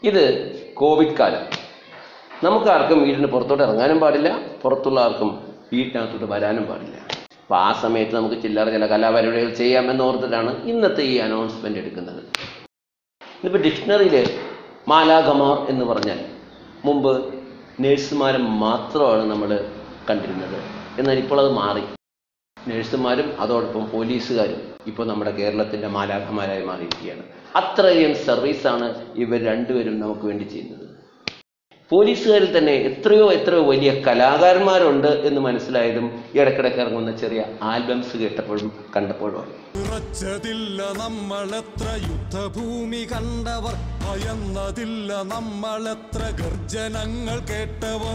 ഇത് കോവിഡ് കാലം നമുക്ക് ആർക്കും വീടിന് പുറത്തോട്ട് ഇറങ്ങാനും പാടില്ല പുറത്തുള്ള ആർക്കും വീട്ടിനകത്തോട്ട് വരാനും പാടില്ല അപ്പോൾ ആ സമയത്ത് നമുക്ക് ചില്ലറ ചില കലാപരിപാടികൾ ചെയ്യാമെന്ന് ഓർത്തിട്ടാണ് ഇന്നത്തെ ഈ അനൗൺസ്മെൻ്റ് എടുക്കുന്നത് ഇന്നിപ്പോൾ ഡിക്ഷണറിയിൽ മാലാഖമാർ എന്ന് പറഞ്ഞാൽ മുമ്പ് നേഴ്സുമാരെ മാത്രമാണ് നമ്മൾ കണ്ടിരുന്നത് എന്നാൽ ഇപ്പോൾ അത് മാറി നഴ്സുമാരും അതോടൊപ്പം പോലീസുകാരും ഇപ്പോൾ നമ്മുടെ കേരളത്തിൻ്റെ മാലാഖമാരായി മാറിയിരിക്കുകയാണ് അത്രയും സർവീസാണ് ഇവർ രണ്ടുപേരും നമുക്ക് വേണ്ടി ചെയ്യുന്നത് പോലീസുകാരിൽ തന്നെ എത്രയോ എത്രയോ വലിയ കലാകാരന്മാരുണ്ട് എന്ന് മനസ്സിലായതും ഇടയ്ക്കിടയ്ക്ക് ഇറങ്ങുന്ന ചെറിയ ആൽബംസ് കേട്ടപ്പോഴും കണ്ടപ്പോഴുമാണ് ഉറച്ചതില്ല നമ്മളെത്ര യുദ്ധഭൂമി കണ്ടവർ ഭയന്നതില്ല നമ്മളെത്ര ഗർജനങ്ങൾ കേട്ടവർ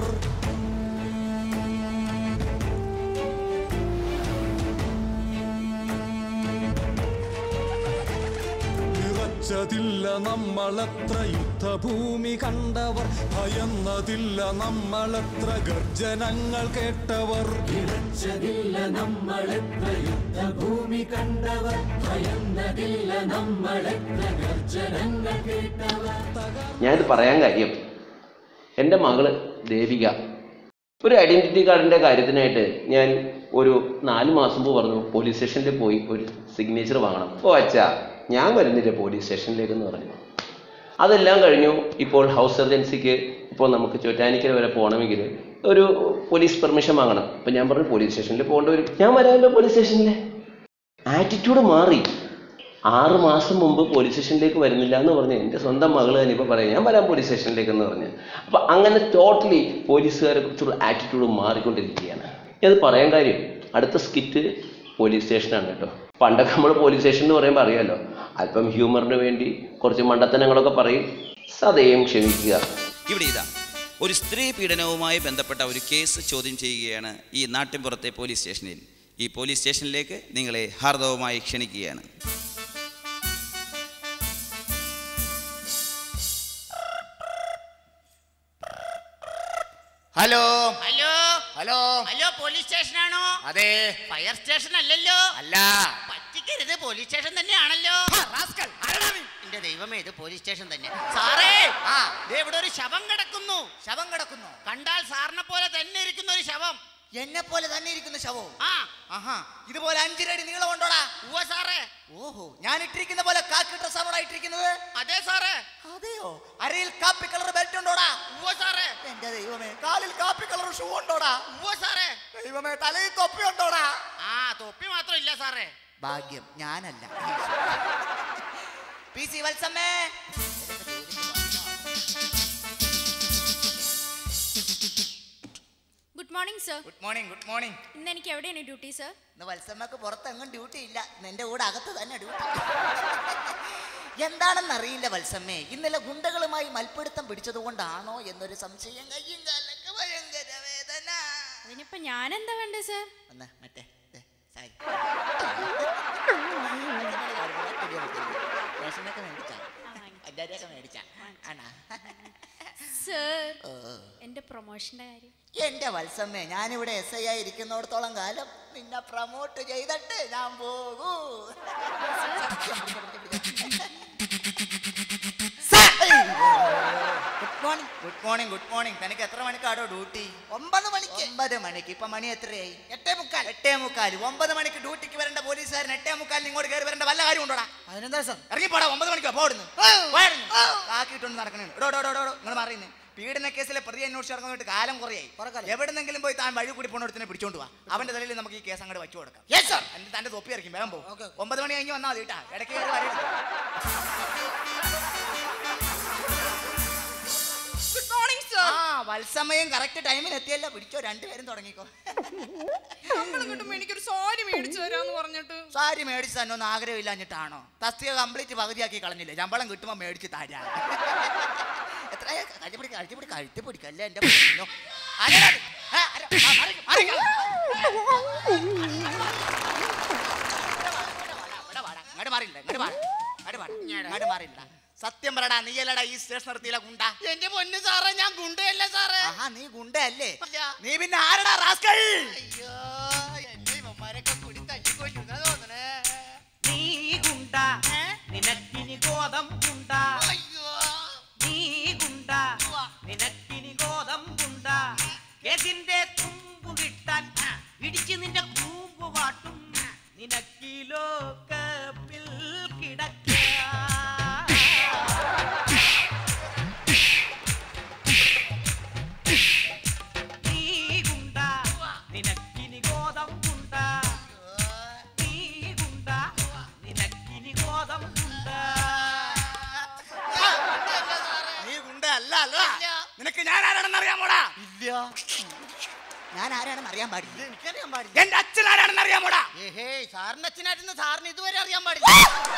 നിറച്ചതില്ല നമ്മളെത്ര യുദ്ധഭൂമി കണ്ടവർ ഭയന്നതില്ല നമ്മളെത്ര ഗർജനങ്ങൾ കേട്ടവർ ഞാനിത് പറയാൻ കാര്യം എൻ്റെ മകള് ദേവിക ഒരു ഐഡൻറ്റിറ്റി കാർഡിൻ്റെ കാര്യത്തിനായിട്ട് ഞാൻ ഒരു നാല് മാസം മുമ്പ് പറഞ്ഞു പോലീസ് സ്റ്റേഷനിൽ പോയി ഒരു സിഗ്നേച്ചർ വാങ്ങണം ഓ അച്ഛാ ഞാൻ വരുന്നില്ല പോലീസ് സ്റ്റേഷനിലേക്ക് എന്ന് പറഞ്ഞു അതെല്ലാം കഴിഞ്ഞു ഇപ്പോൾ ഹൗസ് സർജൻസിക്ക് ഇപ്പോൾ നമുക്ക് ചോറ്റാനിക്കര വരെ പോകണമെങ്കിൽ ഒരു പോലീസ് പെർമിഷൻ വാങ്ങണം അപ്പം ഞാൻ പറഞ്ഞു പോലീസ് സ്റ്റേഷനിൽ പോകേണ്ടി വരും ഞാൻ വരാമല്ലോ പോലീസ് സ്റ്റേഷനിൽ ആറ്റിറ്റ്യൂഡ് മാറി ആറ് മാസം മുമ്പ് പോലീസ് സ്റ്റേഷനിലേക്ക് വരുന്നില്ല എന്ന് പറഞ്ഞ് എൻ്റെ സ്വന്തം മകൾ തന്നെ ഇപ്പോൾ പറയാം ഞാൻ വരാം പോലീസ് സ്റ്റേഷനിലേക്ക് എന്ന് പറഞ്ഞ് അപ്പം അങ്ങനെ ടോട്ടലി പോലീസുകാരെ കുറിച്ചുള്ള ആറ്റിറ്റ്യൂഡ് മാറിക്കൊണ്ടിരിക്കുകയാണ് ഇത് പറയാൻ കാര്യം അടുത്ത സ്കിറ്റ് പോലീസ് സ്റ്റേഷനാണ് കേട്ടോ പണ്ടൊക്കെ നമ്മൾ പോലീസ് സ്റ്റേഷൻ എന്ന് പറയുമ്പോൾ അറിയാമല്ലോ അല്പം ഹ്യൂമറിന് വേണ്ടി കുറച്ച് മണ്ടത്തനങ്ങളൊക്കെ പറയും സദയം ക്ഷമിക്കുക ഇവിടെ ഇതാ ഒരു സ്ത്രീ പീഡനവുമായി ബന്ധപ്പെട്ട ഒരു കേസ് ചോദ്യം ചെയ്യുകയാണ് ഈ നാട്ടിൻപുറത്തെ പോലീസ് സ്റ്റേഷനിൽ ഈ പോലീസ് സ്റ്റേഷനിലേക്ക് നിങ്ങളെ ഹാർദവമായി ക്ഷണിക്കുകയാണ് hello hello hello hello police സ്റ്റേഷനാണോ അതെ ഫയർ സ്റ്റേഷൻ അല്ലല്ലോ അല്ല പറ്റിക്കരുത് പോലീസ് സ്റ്റേഷൻ തന്നെയാണല്ലോ ആ, rascal, ആരെടാ നീ? എന്റെ ദൈവമേ ഇത് പോലീസ് സ്റ്റേഷൻ തന്നെ സാറേ ആ. ദേ ഇവിടെ ഒരു ശവം കിടക്കുന്നു ശവം കിടക്കുന്നു കണ്ടാൽ സാറിനെ പോലെ തന്നെ ഇരിക്കുന്ന ഒരു ശവം എന്നെ പോലെ തന്നെ ഇരിക്കുന്ന ശവോ ആ ആഹാ ഇതുപോലെ അഞ്ചരടി നീളം ഉണ്ടോടാ ഉവ്വ സാറേ ഓഹോ ഞാൻ ഇട്ടിരിക്കുന്ന പോലെ കാക്കി ഡ്രസ്സാണോടാ ഇട്ടിരിക്കുന്നത് അതെ സാറേ അതെയോ അരയിൽ കാപ്പി കളർ ബെൽറ്റ് ഉണ്ടോടാ ഉവ്വ സാറേ എന്റെ ദൈവമേ കാലിൽ കാപ്പി കളർ ഷൂ ഉണ്ടോടാ ഉവ്വ സാറേ ദൈവമേ തലയിൽ തൊപ്പി ഉണ്ടോടാ ആ തൊപ്പി മാത്രം ഇല്ല സാറേ ഭാഗ്യം ഞാനല്ല പി സി വത്സമ്മേ good morning sir good morning good morning ഇന്ന് എനിക്ക് എവിടെയാണ് ഡ്യൂട്ടി സർ ഇന്ന് വത്സമ്മക്ക് പുറത്തെങ്ങും ഡ്യൂട്ടി ഇല്ല നിന്റെ കൂടെ അകത്ത് തന്നെ ഡ്യൂട്ടി എന്താണെന്നറിയില്ല വത്സമ്മേ ഇന്നലെ ഗുണ്ടകളുമായി മൽപ്പിടുത്തം പിടിച്ചതുകൊണ്ടാണോ എന്നൊരു സംശയം കയ്യും കാലൊക്കെ ഭയങ്കര വേദന അതിനിപ്പോ ഞാൻ എന്താ വേണ്ടത് സർ ഒന്ന് മറ്റേ ദേ, സാരി. റേഷനൊക്കെ മേടിച്ചാ അല്ലാതെയൊക്കെ മേടിച്ചാ ആണാ സർ ഓ, ഓ. എന്റെ പ്രൊമോഷന്റെ കാര്യം എന്റെ വത്സമ്മേ ഞാനിവിടെ എസ് ഐ ആയി ഇരിക്കുന്നിടത്തോളം കാലം നിന്നെ പ്രൊമോട്ട് ചെയ്തിട്ട് ഞാൻ പോകൂ good morning good morning good morning തനിക്ക് എത്ര മണിക്കാടോ ഡ്യൂട്ടി ഒമ്പത് മണിക്ക് ഒമ്പത് മണിക്ക് ഇപ്പൊ മണി എത്രയായി എട്ടേ മുക്കാൽ എട്ടേ മുക്കാൽ ഒമ്പത് മണിക്ക് ഡ്യൂട്ടിക്ക് വരേണ്ട പോലീസുകാരൻ എട്ടേ മുക്കാലിന് ഇങ്ങോട്ട് കയറി വരേണ്ട വല്ല കാര്യം ഉണ്ടോടാ അതിനെന്താ സാർ ഇറങ്ങി പോടാ ഒമ്പത് മണിക്കോ പോടുന്നു ആക്കിയിട്ടുണ്ട് നടക്കണേ ഡോ ഡോ ഡോ ഡോ നിങ്ങൾ മാറിയുന്നേ പീഡന കേസിലെ പ്രതി അന്വേഷിച്ച് ഇറങ്ങുന്നിട്ട് കാലം കുറയായി എവിടെന്നെങ്കിലും പോയി താൻ വഴി കൂടി പോണോടത്തിനെ പിടിച്ചോണ്ട് പോവാ അവന്റെ തലയിൽ നമുക്ക് ഈ കേസ് അങ്ങോട്ട് വെച്ചു കൊടുക്കാം യെസ് സർ എന്റെ തന്റെ തൊപ്പി ഇറക്കും വേഗം പോകും ഒമ്പത് മണി കഴിഞ്ഞ് വന്നാൽ മതി കേട്ടാ ഇടയ്ക്ക് കയറി വരരുത്. ഗുഡ് മോർണിംഗ് സർ ആ വത്സമയം കറക്റ്റ് ടൈമിന് എത്തിയല്ലോ പിടിച്ചോ രണ്ടുപേരും തുടങ്ങിക്കോ എനിക്കൊരു സാരി മേടിച്ചു തരാന്ന് പറഞ്ഞിട്ട് സാരി മേടിച്ച് തന്നെ ഒന്നും ആഗ്രഹമില്ലാഞ്ഞിട്ടാണോ തസ്തിക കംപ്ലീറ്റ് പകുതിയാക്കി കളഞ്ഞില്ലേ ശമ്പളം കിട്ടുമ്പോൾ മേടിച്ച് തരാ എത്ര കഴുത്തിപ്പിടി കഴുത്തിപ്പിടി കഴുത്തി പിടിക്കല്ലേ എന്റെ പൊന്നോ. ആരെടാ അത്? ഏ, ആരാ? ആ, മാറി, മാറി. ഇവിടെ വാടാ, ഇങ്ങോട്ട് മാറിയില്ല ഇങ്ങോട്ട് മാറി ഇങ്ങോട്ട് മാറി ഇങ്ങോട്ട് മാറിയില്ല സത്യം പറടാ നീയല്ലടാ ഈ സ്റ്റേഷൻ നിർത്തിയില്ല ഗുണ്ട എന്റെ പൊന്ന് സാറേ ഞാൻ ഗുണ്ടയല്ല സാറേ ആഹാ നീ ഗുണ്ടയല്ലേ ഇല്ല. നീ പിന്നെ ആരടാ റാസ്കൽ അയ്യോ എന്നെ ഇവന്മാരൊക്കെ കൂടി തല്ലിക്കൊല്ലുന്ന തോന്നണേ നീ ഗുണ്ട നിനക്കിനി ഗോതമ്പുണ്ട അയ്യോ നീ ലോകപ്പിൽ കിടക്ക നീ ഗുണ്ട നിനക്കിനി ഗോതമ്പുണ്ട നീ ഗുണ്ട നിനക്കിനി ഗോതമ്പുണ്ട നീ ഗുണ്ട അല്ല അല്ല നിനക്ക് ഞാൻ ആരാണെന്ന് അറിയാമോടാ ഇല്ല ഞാൻ ആരാണെന്ന് അറിയാൻ പാടില്ല എനിക്കറിയാൻ പാടില്ല എന്റെ അച്ഛൻ ആരാണെന്ന് അറിയാമോടാ ഏഹേ സാറിന്റെ അച്ഛനായിരുന്നു സാറിന് ഇതുവരെ അറിയാൻ പാടില്ല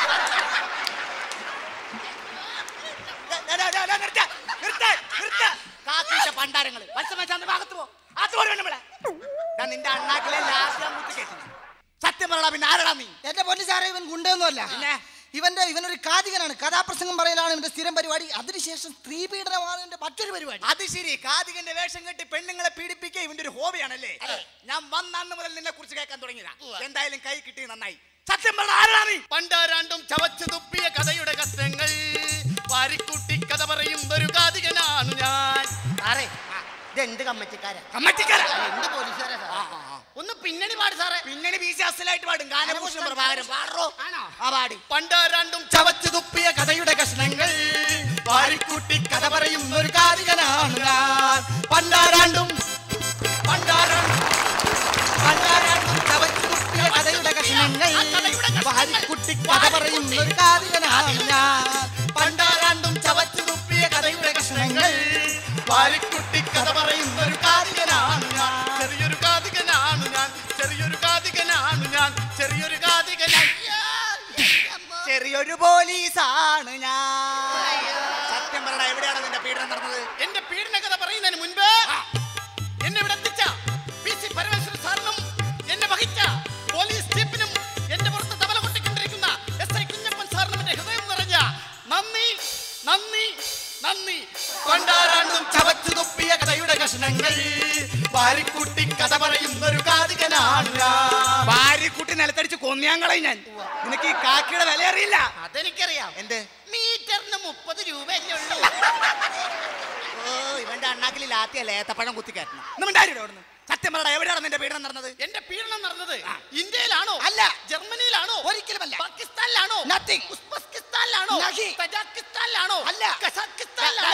ദേ, ദേ, ദേ, ദേ, നിർത്ത്, നിർത്ത്, നിർത്ത്. കാക്കീച്ച പണ്ടാരങ്ങള് വത്സമച്ചാന്ന് ഭാഗത്ത് പോ അത് പോലും നമ്മളെ ഞാൻ നിന്റെ അണ്ണാക്കിലെ ലാസ്റ്റ് ഞാൻ കുത്തി കേട്ടു സത്യം പറയടാ പിന്നെ ആരടാ നീ എന്റെ പൊന്നു സാറേ ഇവൻ ഗുണ്ടയൊന്നുമല്ല പിന്നെ? ഇവന്റെ ഇവനൊരു കാതികനാണ് കഥാപ്രസംഗം പറയലാണ് ഇവന്റെ സ്ഥിരം പരിപാടി അതിനുശേഷം സ്ത്രീ പീഡനമാണ് ഇവന്റെ മറ്റൊരു പരിപാടി അത് ശരി കാതികന്റെ വേഷം കെട്ടി പെണ്ണുങ്ങളെ പീഡിപ്പിക്കുക ഇവന്റെ ഒരു ഹോബിയാണല്ലേ ഞാൻ വന്ന അന്ന് മുതൽ നിന്നെ കുറിച്ച് കേൾക്കാൻ തുടങ്ങിയതാ എന്തായാലും കൈ കിട്ടി നന്നായി സത്യം പറഞ്ഞ ആരാ നീ പണ്ടാരാണ്ടും ചവച്ചു തുപ്പിയ കഥയുടെ കഷ്ടങ്ങൾ വാരിക്കൂട്ടി കഥ പറയും ഒരു കാതികനാണ് ഞാൻ സാറേ ഇത് എന്ത് കമ്മറ്റിക്കാരാ കമ്മറ്റിക്കാരാ എന്ത് പോലീസുകാരാ സാറേ? ഒന്ന് പിന്നണി പാട് സാറേ പിന്നണി ബീസി അസലായിട്ട് പാടും ഗാനഭൂഷണം പ്രഭാകരൻ പാടോ ആ പാടി പണ്ടാരാണ്ടും ചവച്ചു തുപ്പിയ കഥയുടെ കഷ്ണങ്ങൾ വാരിക്കൂട്ടി കഥ പറയും ഒരു കാതികനാണ് ഞാൻ പണ്ടാരാണ്ടും പണ്ടാരാണ്ടും പണ്ടാരാണ്ടും ചവച്ചു തുപ്പിയ കഥയുടെ കഷ്ണങ്ങൾ വാരിക്കൂട്ടി കഥ പറയും ഒരു കാതികനാണ് ഞാൻ പണ്ടാരാണ്ടും ചവച്ചു തുപ്പിയ കഥയുടെ കഷ്ണങ്ങൾ വാരിക്കുട്ടി കഥ പറയുന്ന ഒരു കാതികനാണ് ഞാൻ ചെറിയൊരു കാതികനാണ് ഞാൻ ചെറിയൊരു കാതികനാണ് ഞാൻ ചെറിയൊരു കാതികനാണ് ചെറിയൊരു പോലീസാണ് ഞാൻ സത്യം പറയടാ എവിടെയാണ് നിന്റെ പീഡനം നടന്നത് എന്റെ പീഡന കഥ പറയുന്നതിന് മുൻപ് എന്നെ ഇവിടെ എത്തിച്ച പി സി പരമേശ്വര സാറിനും എന്നെ വഹിച്ച പോലീസ് ചീഫിനും എന്റെ പുറത്ത് തബല കൊട്ടിക്കൊണ്ടിരിക്കുന്ന എസ് ഐ കുഞ്ഞപ്പൻ സാറിനും എന്റെ ഹൃദയം നിറഞ്ഞ നന്ദി നന്ദി നന്ദി കൊണ്ടാരാണ്ടും ചവച്ചു തുപ്പിയ കഥയുടെ കഷ്ണങ്ങൾ വാരിക്കൂട്ടി കഥ പറയുന്ന ഒരു കാതികനാണ് ഞാൻ. ഭാര്യക്കുട്ടി നിലത്തടിച്ച് കൊന്നിയാങ്ങളെ ഞാൻ നിനക്ക് ഈ കാക്കിയുടെ വില അറിയില്ല അതെനിക്കറിയാം എന്ത് മീറ്ററിന് മുപ്പത് രൂപയല്ലേ ഉള്ളൂ ഓ ഇവന്റെ അണ്ണാക്കിൽ ലാത്തിയല്ല ഏത്തപ്പഴം കുത്തി കയറ്റണം ഇന്നുണ്ടായിരുന്നു അവിടുന്ന് സത്യം പറയടാ എവിടെയാണ് നിന്റെ പീഡനം നടന്നത് എന്റെ പീഡനം നടന്നത് ഇന്ത്യയിലാണോ അല്ല. ജർമ്മനിയിലാണോ ഒരിക്കലുമല്ല. പാകിസ്ഥാനിലാണോ Nothing. ഉസ്ബെക്കിസ്ഥാനിലാണോ Nahi. തജാക്കിസ്ഥാനിലാണോ അല്ല. കസാക്കിസ്ഥാനിലാണോ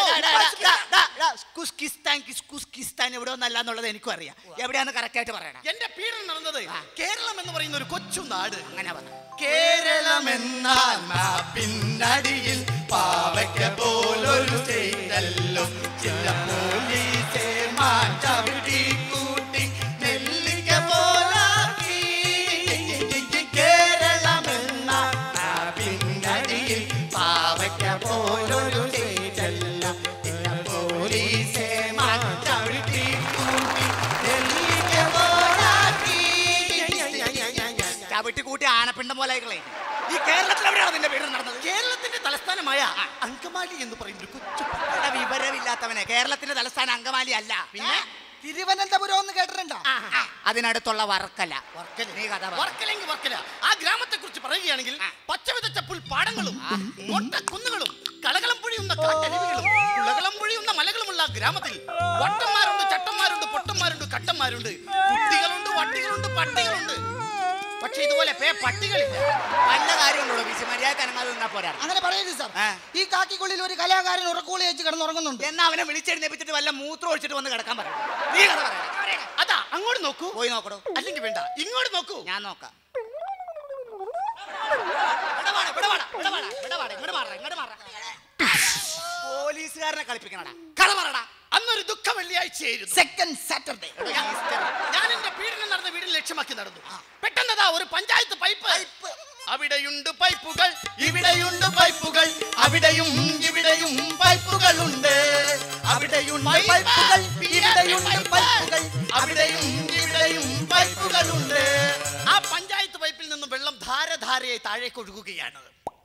കുസ്കിസ്ഥാൻ കുസ്കിസ്ഥാൻ എവിടെ ഒന്നല്ല എന്നുള്ളത് എനിക്കും അറിയാം എവിടെയാന്ന് കറക്റ്റ് ആയിട്ട് പറയണം എന്റെ പീഡനം നടന്നത് കേരളം എന്ന് പറയുന്ന ഒരു കൊച്ചു നാട് അങ്ങനെ പറ കേരളം എന്ന പിന്നടിയിൽ പാവയ്ക്ക പോലൊരു സ്റ്റേറ്റല്ലോ ചില പോലീസേ മാറ്റി കൂട്ടി നെല്ലിക്ക പോലാക്കി കേരളം എന്ന പിന്നടിയിൽ പാവയ്ക്ക പോലൊരു സ്റ്റേറ്റല്ലോ ചില പോലീസേ മാറ്റി കൂട്ടി നെല്ലിക്ക പോലാക്കി ചവിട്ടി കൂട്ടി ആനപ്പിണ്ടം പോലെ ആയിക്കളെ ഈ കേരളത്തിൽ എവിടെയാണ് നിന്റെ പീഡനം നടന്നത് കേരളത്തിന്റെ തലസ്ഥാനമായ അങ്കമാലി എന്ന് പറയുന്ന ഒരു കൊച്ചു പട്ടണം. എടാ, വിവരമില്ലാത്തവനെ കേരളത്തിന്റെ തലസ്ഥാനം അങ്കമാലി അല്ല പിന്നെ തിരുവനന്തപുരം എന്ന് കേട്ടിട്ടുണ്ടോ അതിനടുത്തുള്ള വർക്കല നീ കഥ പറ. വർക്കലെങ്കിൽ വർക്കല ആ ഗ്രാമത്തെ കുറിച്ച് പറയുകയാണെങ്കിൽ പച്ചവിതച്ച പുൽപ്പാടങ്ങളും മൊട്ടക്കുന്നുകളും കളകളം പൊഴിയുന്ന കാട്ടരുവികളും കുളകളം പൊഴിയുന്ന മലകളുമുള്ള ആ ഗ്രാമത്തിൽ വട്ടന്മാരുണ്ട് ചട്ടന്മാരുണ്ട് പൊട്ടന്മാരുണ്ട് കട്ടന്മാരുണ്ട് കുട്ടികളുണ്ട് വട്ടികളുണ്ട് പട്ടികളുണ്ട് പക്ഷെ ഇതുപോലെ പേ പട്ടികളില്ല നല്ല കാര്യമുണ്ടോ ബിസി മര്യാദ അനങ്ങാതെ നിന്നാ പോരാ അങ്ങനെ പറയരുത് സാർ ആ. ഈ കാക്കിക്കുള്ളിൽ ഒരു കലാകാരൻ ഉറക്കോളി വെച്ച് കിടന്നുറങ്ങുന്നുണ്ട് എന്നാ അവനെ വിളിച്ചെഴുന്നേപ്പിച്ചിട്ട് വല്ല മൂത്രം ഒഴിച്ചിട്ട് വന്ന് കിടക്കാൻ പറയണം നീ കഥ പറയണം അതാ അങ്ങോട്ട് നോക്കൂ പോയി നോക്കടോ അല്ലെങ്കിൽ വേണ്ട ഇങ്ങോട്ട് നോക്കൂ ഞാൻ നോക്കാം ഇവിടെ വാടാ, ഇവിടെ വാടാ, ഇവിടെ വാടാ, ഇവിടെ വാടാ, ഇങ്ങോട്ട് മാറടാ, ഇങ്ങോട്ട് മാറടാ. പോലീസുകാരനെ കളിപ്പിക്കണടാ കഥ പറടാ അന്നൊരു ദുഃഖ വെള്ളിയാഴ്ചയായിരുന്നു സെക്കൻഡ് സാറ്റർഡേ ഞാൻ എന്റെ പീഡനം നടന്ന വീടിന് ലക്ഷ്യമാക്കി നടന്നു പെട്ടെന്നതാ ഒരു പഞ്ചായത്ത് പൈപ്പ് അവിടെയുണ്ട് പൈപ്പുകൾ ഇവിടെയുണ്ട് പൈപ്പുകൾ അവിടെയും ഇവിടെയും പൈപ്പുകളുണ്ട് അവിടെയുണ്ട് പൈപ്പുകൾ ഇവിടെയുണ്ട് പൈപ്പുകൾ അവിടെയും ഇവിടെയും പൈപ്പുകളുണ്ട് ആ പഞ്ചായത്ത് പൈപ്പിൽ നിന്നും വെള്ളം ധാരധാരയായി താഴേക്ക് ഒഴുകുകയാണ്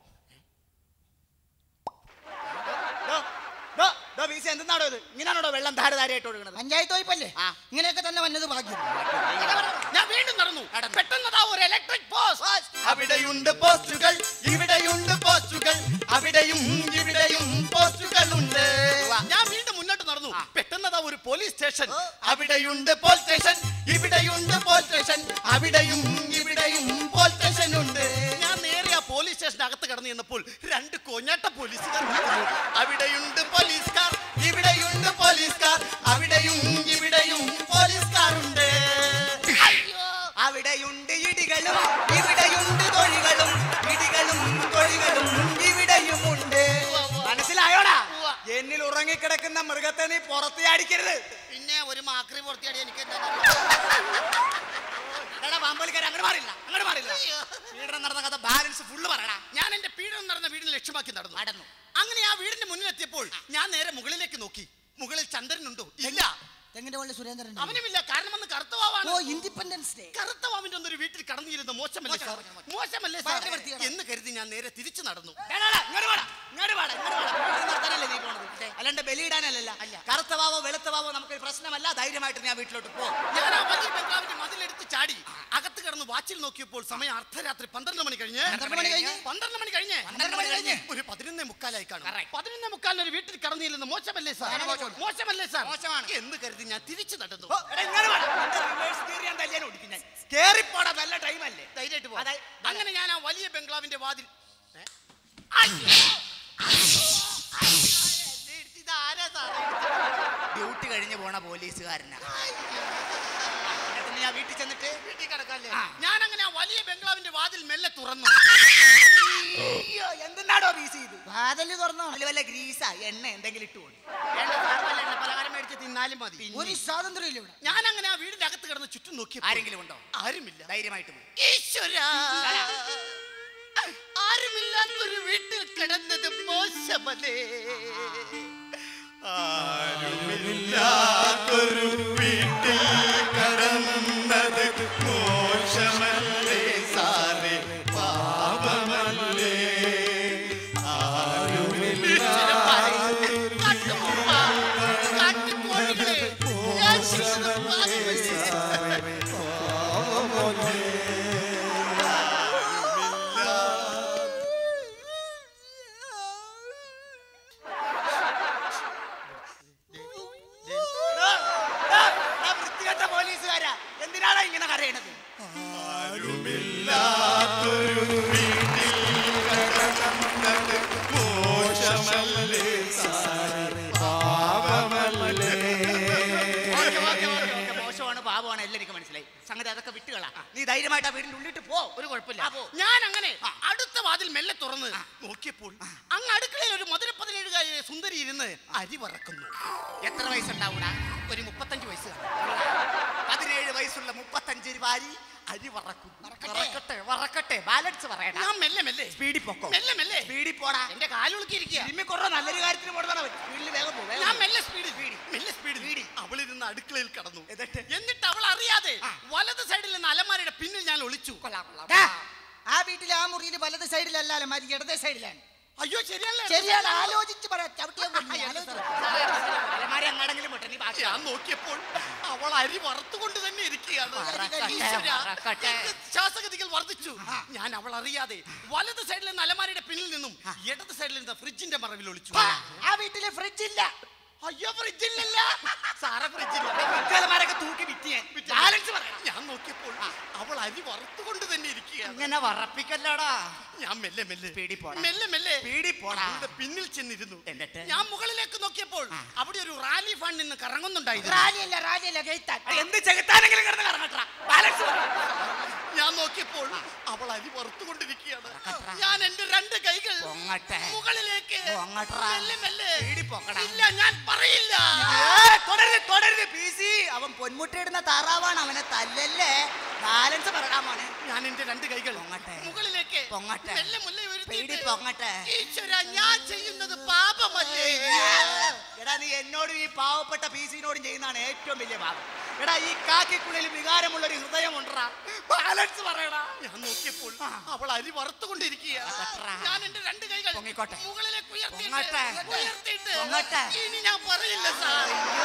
ഡോ, ഡോ, ഡോ, ബിസി എന്തിനാണോ ഇത് ഇങ്ങനെയാണോ വെള്ളം ധാരധാരയായിട്ട് ഒഴുകണത് പഞ്ചായത്ത് വൈപ്പല്ലേ ആ. ഇങ്ങനെയൊക്കെ തന്നെ വന്നത് ഭാഗ്യം ഞാൻ വീണ്ടും നടന്നു പെട്ടെന്നതാ ഒരു ഇലക്ട്രിക് പോസ്റ്റ് അവിടെയുണ്ട് പോസ്റ്റുകൾ ഇവിടെയുണ്ട് പോസ്റ്റുകൾ അവിടെയും ഇവിടെയും പോസ്റ്റുകളുണ്ട് ഞാൻ വീണ്ടും മുന്നോട്ട് നടന്നു പെട്ടെന്നതാ ഒരു പോലീസ് സ്റ്റേഷൻ അവിടെയുണ്ട് പോലീസ് സ്റ്റേഷൻ ഇവിടെയുണ്ട് പോലീസ് സ്റ്റേഷൻ അവിടെയും ഇവിടെയും പോലീസ് സ്റ്റേഷൻ ഉണ്ട് സ്റ്റേഷന്റെ അകത്ത് കടന്നു ചെന്നപ്പോൾ രണ്ട് കോഞ്ഞാട്ട പോലീസുകാർ നിൽക്കുന്നു. അവിടെയുണ്ട് പോലീസുകാർ ഇവിടെയുണ്ട് പോലീസുകാർ അവിടെയും ഇവിടെയും പോലീസുകാരുണ്ട് അവിടെയുണ്ട് ഇടികളും ഇവിടെയുണ്ട് തൊഴികളും ഇടികളും തൊഴികളും ഇവിടെയുമുണ്ട് മനസ്സിലായോടാ എന്നിൽ ഉറങ്ങിക്കിടക്കുന്ന മൃഗത്തെ നീ പുറത്ത് ചാടിക്കരുത് പിന്നെ ഒരു മാക്രി പുറത്തിയാടി എനിക്ക് എന്താ എടാ പാമ്പളിക്കാരെ അങ്ങനെ മാറില്ല അങ്ങനെ മാറില്ല പീഡനം നടന്ന കഥ ബാലൻസ് ഫുള്ള് പറയടാ ഞാൻ എന്റെ പീഡനം നടന്ന വീടിന് ലക്ഷ്യമാക്കി നടന്നു നടന്നു. അങ്ങനെ ആ വീടിന്റെ മുന്നിലെത്തിയപ്പോൾ ഞാൻ നേരെ മുകളിലേക്ക് നോക്കി മുകളിൽ ചന്ദ്രനുണ്ടോ ഇല്ല തെങ്ങിന്റെ മുകളിൽ സുരേന്ദ്രൻ അവനുമില്ല കാരണം അന്ന് ഓ കറുത്തവാവാണ് ഇൻഡിപെൻഡൻസ് ഡേ കറുത്ത വാവിന്റെ ഒന്നൊരു വീട്ടിൽ കടന്നിരുന്ന മോശമല്ലേ സാർ മോശമല്ലേ സാർ വളരെ വൃത്തികേടാ. എന്ന് കരുതി ഞാൻ നേരെ തിരിച്ചു നടന്നു എടാ, എടാ, ഇങ്ങോട്ട് വാടാ, ഇങ്ങോട്ട് വാടാ, ഇങ്ങോട്ട് വാടാ. പീഡനം നടത്താനല്ലേ നീ പോണത്? അല്ലാണ്ട് ബലിയിടാനല്ല കറുത്ത വാവോ വെളുത്ത വാവോ നമുക്കൊരു പ്രശ്നമല്ല ധൈര്യമായിട്ട് ഞാൻ വീട്ടിലോട്ട് പോ ഞാൻ ആ വലിയ ബംഗ്ലാവിന്റെ മതിലെടുത്ത് ചാടി അകത്ത് കിടന്ന് വാച്ചിൽ നോക്കിയപ്പോൾ സമയം അർദ്ധരാത്രി പന്ത്രണ്ട് മണി കഴിഞ്ഞ് പന്ത്രണ്ട് മണി കഴിഞ്ഞ്? പന്ത്രണ്ട് മണി കഴിഞ്ഞ് പന്ത്രണ്ട് മണി കഴിഞ്ഞ്? ഒരു പതിനൊന്നേ മുക്കാലായി കാണും പതിനൊന്നേ മുക്കാലിന് ഒരു വീട്ടിൽ കടന്നില്ലെന്ന് മോശമല്ലേ സാർ മോശമല്ലേ സാർ മോശമാണ്. എന്ന് കരുതി ഞാൻ തിരിച്ചു നടന്നു ഓ, എടാ, ഇങ്ങോട്ട് വാടാ. നിന്റെ reverse gear ഞാൻ തല്ലിയാൻ ഓടിക്കും ഞാൻ. കേറിപ്പോടാ നല്ല ടൈം അല്ലേ ധൈര്യമായിട്ട് പോ അതാ- അങ്ങനെ ഞാൻ ആ വലിയ ബംഗ്ലാവിന്റെ വാതിൽ ഏ? ഡ്യൂട്ടി കഴിഞ്ഞ് പോണ പോലീസുകാരനാ എന്നിട്ട് നീ ആ വീട്ടിൽ ചെന്നിട്ട് വീട്ടിൽ കിടക്കാല്ലേ ഞാൻ അങ്ങനെ ആ വലിയ ബംഗ്ലാവിന്റെ വാതിൽ മെല്ലെ തുറന്നു അയ്യോ, എന്തിനാടോ ബീസ് ചെയ്തു വാതല് തുറന്നോ അതിൽ വല്ല ഗ്രീസ എണ്ണ എന്തെങ്കിലും ഇട്ടു കൊടുക്കും വേണ്ട സാർ, വല്ല എണ്ണ പലഹാരം മേടിച്ച് തിന്നാലും മതി ഒരു സ്വാതന്ത്ര്യം ഇല്ല ഇവിടെ ഞാൻ അങ്ങനെ ആ വീടിന്റെ അകത്ത് കിടന്ന് ചുറ്റും നോക്കി ആരെങ്കിലും ഉണ്ടോ ആരുമില്ല ധൈര്യമായിട്ട് പോ ഈശ്വര ആരുമില്ലാത്തൊരു വീട്ടിൽ കിടന്നത് മോശമല്ലേ ആരുമില്ലാത്തൊരു വീട്ടിൽ കടന്നത് മോശമല്ലേ സാറേ പാപമല്ലേ കാട്ടുകോഴികളെ, ഞാൻ ശിക്ഷിച്ചത് പാപമല്ലേ? ഡാ, ഡാ, ഡാ, വൃത്തികെട്ട പോലീസുകാരാ എന്തിനാടാ ഇങ്ങനെ കരയണത് ആരുമില്ലാത്തൊരു വീട്ടിൽ കടന്നത് മോശമല്ലേ സാറേ പാപമല്ലേ ഓക്കേ, ഓക്കേ, ഓക്കേ, ഓക്കേ, മോശമാണ് പാപമാണ് എല്ലാം എനിക്ക് മനസ്സിലായി സംഗതി അതൊക്കെ വിട്ടുകളാ നീ ധൈര്യമായിട്ട് ആ വീടിന്റെ ഉള്ളിട്ട് പോ ഒരു കുഴപ്പമില്ല ആ, പോ. ഞാൻ അങ്ങനെ അടുത്ത വാതിൽ മെല്ലെ തുറന്ന് നോക്കിയപ്പോൾ അങ്ങ് അടുക്കളയിൽ ഒരു മധുര പതിനേഴുകാരി സുന്ദരി ഇരുന്ന് അരി വറക്കുന്നു എത്ര വയസ്സുണ്ടാവൂടാ ഒരു മുപ്പത്തഞ്ച് വയസ്സ് പതിനേഴ് വയസ്സുള്ള മുപ്പത്തഞ്ച് വാരി അരി വറക്കും വറക്കട്ടെ വറക്കട്ടെ ബാലൻസ് പറയണ ഞാൻ മെല്ലെ മെല്ലെ സ്പീഡിൽ പൊക്കോ മെല്ലെ മെല്ലെ സ്പീഡിൽ പോടാ എന്റെ കാലുളുക്കിയിരിക്കുക ജിമ്മിൽ കുറേ നല്ലൊരു കാര്യത്തിന് പോടുന്നതാണ് സ്പീഡിൽ വേഗം പോ വേഗം ഞാൻ പോ. മെല്ലെ സ്പീഡിൽ മെല്ലെ സ്പീഡിൽ അവളിരുന്ന് അടുക്കളയിൽ കടന്നു എന്നിട്ട്? എന്നിട്ട് അവൾ അറിയാതെ വലത് സൈഡിൽ നിന്ന് അലമാരയുടെ പിന്നിൽ ഞാൻ ഒളിച്ചു കൊള്ളാം, കൊള്ളാം. ദാ, ആ വീട്ടിലെ ആ മുറിയിൽ വലത് സൈഡിലല്ല അലമാരി ഇടതേ സൈഡിലാണ് അയ്യോ ശരിയല്ലേ ശരിയാണ് ആലോചിച്ച് പറയാ ചവിട്ടിയാ കൊല്ലും. ആലോചിച്ച് പറ. അലമാര എങ്ങാടെങ്കിലും വിട്ടെ, നീ ബാക്കി ഞാൻ നോക്കിയപ്പോൾ അവൾ അരി വറുത്തുകൊണ്ട് തന്നെ ഇരിക്കുകയാണ് വറക്കട്ടെ, ഈശ്വരാ, വറക്കട്ടെ. എന്റെ ശ്വാസഗതികൾ വർദ്ധിച്ചു ഞാൻ അവൾ അറിയാതെ വലത് സൈഡിൽ നിന്ന് അലമാരയുടെ പിന്നിൽ നിന്നും ഇടത് സൈഡിൽ നിന്ന് ഫ്രിഡ്ജിന്റെ മറവിൽ ഒളിച്ചു ആ, ആ വീട്ടിലെ ഫ്രിഡ്ജ് ഇല്ല അയ്യോ ഫ്രിഡ്ജില്ലല്ല സാറ ഫ്രിഡ്ജില്ല അലമാരൊക്കെ തൂക്കി വിറ്റ് ഞാൻ ബാലൻസ് പറയണം ഞാൻ നോക്കിയപ്പോൾ അവൾ അരി വറുത്തുകൊണ്ട് തന്നെ ഇരിക്കുകയാണ് അങ്ങനെ വറപ്പിക്കല്ലടാ ഞാൻ മെല്ലെ മെല്ലെ സ്പീഡിൽ പോടാ. മെല്ലെ മെല്ലെ സ്പീഡിൽ പോടാ. അവളുടെ പിന്നിൽ ചെന്നിരുന്നു എന്നിട്ട്? ഞാൻ മുകളിലേക്ക് നോക്കിയപ്പോൾ അവിടെ ഒരു റാലി ഫണ്ട് നിന്ന് കറങ്ങുന്നുണ്ടായിരുന്നു റാലിയല്ല റാലിയല്ല ഗെയ്ത്താൻ എന്ത് ചെകുത്താനെങ്കിലും കിടന്ന് കറങ്ങട്ടാ ബാലൻസ് ഞാൻ നോക്കിയപ്പോൾ അവൾ അരി വറുത്തുകൊണ്ടിരിക്കുകയാണ് ഞാൻ എന്റെ രണ്ട് കൈകൾ പൊങ്ങട്ടെ. മുകളിലേക്ക് പൊങ്ങട്ടെടാ. മെല്ലെ മെല്ലെ സ്പീഡിൽ പൊക്കടാ. ഇല്ല ഞാൻ പറയില്ല തുടരുത് തുടരുത് പി സി അവൻ പൊന്മുട്ടയിടുന്ന താറാവാണ് അവനെ തല്ലല്ലേ ബാലൻസ് പറയടാ മോനെ ഞാൻ എന്റെ രണ്ട് കൈകൾ പൊങ്ങട്ടെ. മുകളിലേക്ക് പൊങ്ങട്ടെ. മെല്ലെ മുല്ലെ ഉയർത്തിയിട്ട് സ്പീഡിൽ പൊങ്ങട്ടെ. ഈശ്വര ഞാൻ ചെയ്യുന്നത് പാപമല്ലേ എടാ നീ എന്നോടും ഈ പാവപ്പെട്ട പി സിനോടും ചെയ്യുന്നതാണ് ഏറ്റവും വലിയ പാപം എടാ ഈ കാക്കിക്കുള്ളിൽ വികാരമുള്ള ഒരു ഹൃദയം ഉണ്ടടാ ബാലൻസ് പറയടാ ഞാൻ നോക്കിയപ്പോൾ അവൾ അരി വറുത്തുകൊണ്ടിരിക്കുകയാണ് പൊങ്ങട്ടെടാ. ഞാൻ എന്റെ രണ്ട് കൈകൾ പൊങ്ങിക്കോട്ടെ. മുകളിലേക്ക് ഉയർത്തിയിട്ട് പൊങ്ങട്ടെ. ഉയർത്തിയിട്ട് പൊങ്ങട്ടെ. ഇനി ഞാൻ പറയില്ല സാർ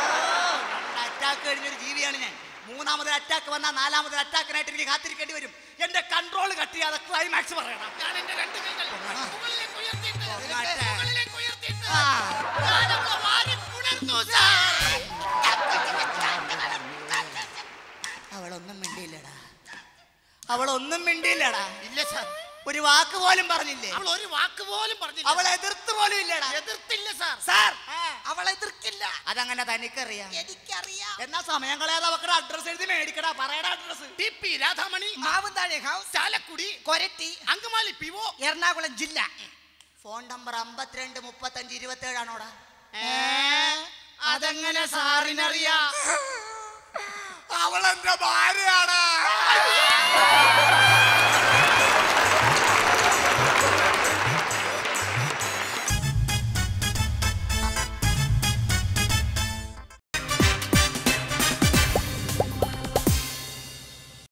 അറ്റാക്ക് കഴിഞ്ഞൊരു ജീവിയാണ് ഞാൻ മൂന്നാമതൊരു അറ്റാക്ക് വന്നാൽ നാലാമതൊരു അറ്റാക്കിനായിട്ട് എനിക്ക് കാത്തിരിക്കേണ്ടി വരും എന്റെ കൺട്രോൾ കട്ട് ചെയ്യാതെ ക്ലൈമാക്സ് പറയണം ഞാൻ എന്റെ രണ്ട് കൈകൾ മുകളിലേക്ക് ഉയർത്തിയിട്ട് പൊങ്ങട്ടെ. മുകളിലേക്ക് ഉയർത്തിയിട്ട് ആ. ഞാൻ അവളെ വാരി പുണർന്നു സാർ അവളൊന്നും മിണ്ടിയില്ലടാ അവളൊന്നും മിണ്ടിയില്ലടാ ഇല്ല സാർ ഒരു വാക്ക് പോലും പറഞ്ഞില്ലേ അവൾ ഒരു വാക്ക് പോലും പറഞ്ഞില്ല അവളെ എതിർത്ത് പോലും ഇല്ലടാ എതിർത്തില്ല സാർ സാർ അവളെ എതിർക്കില്ല അതങ്ങനെ തനിക്കറിയാം എനിക്കറിയാം എന്നാ സമയം കളയാതെ അവക്കടെ അഡ്രസ് എഴുതി മേടിക്കടാ പറയടാ address T P Radhamani Mavunthazhe house Chalakudy Koratty Angamaly P O Ernakulam ജില്ല ഫോൺ നമ്പർ അമ്പത്തിരണ്ട് മുപ്പത്തഞ്ച് ഇരുപത്തി ഏഴാണോടാ അതെങ്ങനെ സാറിനറിയാം അവളെന്റെ ഭാര്യയാണ്